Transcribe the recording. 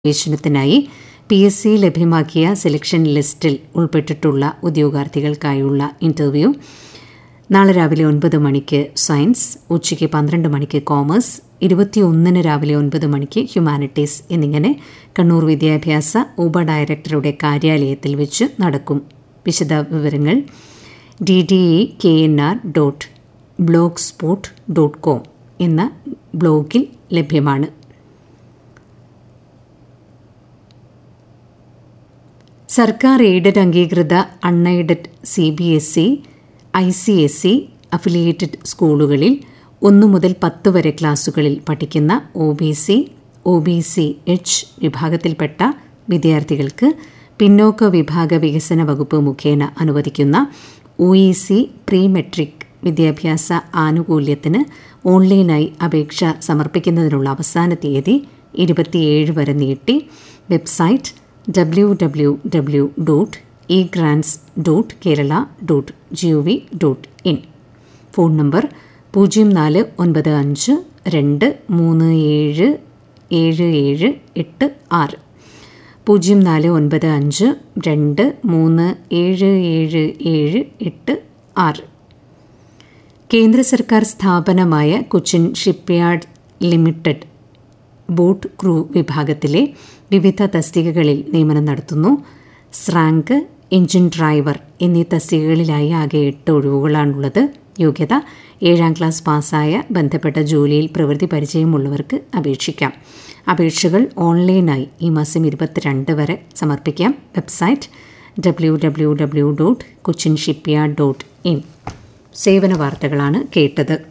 പ്രവേശനത്തിനായി P S C ലഭ്യമാക്കിയ selection ലിസ്റ്റിൽ ഉൾപ്പെട്ടിട്ടുള്ള ഉദ്യോഗാർത്ഥികൾക്കായുള്ള ഇന്റർവ്യൂ നാളെ രാവിലെ ഒൻപത് മണിക്ക് സയൻസ് ഉച്ചയ്ക്ക് പന്ത്രണ്ട് മണിക്ക് കോമേഴ്സ് ഇരുപത്തിയൊന്നിന് രാവിലെ ഒൻപത് മണിക്ക് ഹ്യൂമാനിറ്റീസ് എന്നിങ്ങനെ കണ്ണൂർ വിദ്യാഭ്യാസ ഉപ ഡയറക്ടറുടെ കാര്യാലയത്തിൽ വെച്ച് നടക്കും വിശദ വിവരങ്ങൾ D D E K N R dot blogspot dot com എന്ന ബ്ലോഗിൽ ലഭ്യമാണ് സർക്കാർ എയ്ഡഡ് അംഗീകൃത unaided C B S E I C S E affiliated സ്കൂളുകളിൽ ഒന്നു മുതൽ പത്ത് വരെ ക്ലാസുകളിൽ പഠിക്കുന്ന O B C O B C H വിഭാഗത്തിൽപ്പെട്ട വിദ്യാർത്ഥികൾക്ക് പിന്നോക്ക വിഭാഗ വികസന വകുപ്പ് മുഖേന അനുവദിക്കുന്ന O E C pre matric വിദ്യാഭ്യാസ ആനുകൂല്യത്തിന് ഓൺലൈനായി അപേക്ഷ സമർപ്പിക്കുന്നതിനുള്ള അവസാന തീയതി ഇരുപത്തിയേഴ് വരെ നീട്ടി website W W W dot E grants dot Kerala dot G O V dot in phone number പൂജ്യം നാല് ഒൻപത് അഞ്ച് രണ്ട് മൂന്ന് ഏഴ് ഏഴ് ഏഴ് എട്ട് ആറ് പൂജ്യം നാല് ഒൻപത് അഞ്ച് രണ്ട് മൂന്ന് ഏഴ് ഏഴ് ഏഴ് എട്ട് ആറ് കേന്ദ്ര സർക്കാർ സ്ഥാപനമായ Cochin shipyard limited boat crew വിഭാഗത്തിലെ വിവിധ തസ്തികകളിൽ നിയമനം നടത്തുന്നു സ്രാങ്ക് എഞ്ചിൻ ഡ്രൈവർ എന്നീ തസ്തികകളിലായി ആകെ എട്ട് ഒഴിവുകളാണുള്ളത് യോഗ്യത ഏഴാം ക്ലാസ് പാസ്സായ ബന്ധപ്പെട്ട ജോലിയിൽ പ്രവൃത്തി പരിചയമുള്ളവർക്ക് അപേക്ഷിക്കാം അപേക്ഷകൾ ഓൺലൈനായി ഈ മാസം ഇരുപത്തിരണ്ട് വരെ സമർപ്പിക്കാം website W W W dot Cochin shipyard dot in സേവന വാർത്തകളാണ് കേട്ടത്